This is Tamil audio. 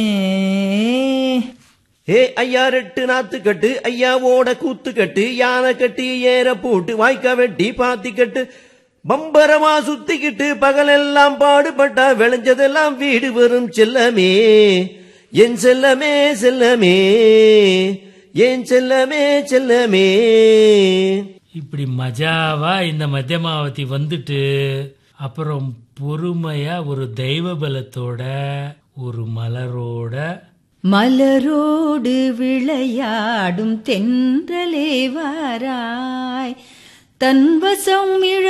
ஏ ஐயா ரெட்டு நாத்து கட்டு ஐயாவோட கூத்து கட்டு யானை கட்டி ஏற போட்டு வாய்க்கா வெட்டி பாத்தி கட்டு பம்பரமா சுத்திக்கிட்டு பகலெல்லாம் பாடுபட்டா விளைஞ்சதெல்லாம் வீடு வரும் செல்லமே என் செல்லமே செல்லமே என் செல்லமே செல்லமே இப்படி மஜாவா இந்த மத்தியமாவதி வந்துட்டு அப்புறம் பொறுமையா ஒரு தெய்வ பலத்தோட ஒரு மலரோட மலரோடு விளையாடும் தென்றலே வாராய் தன்வசம் இழ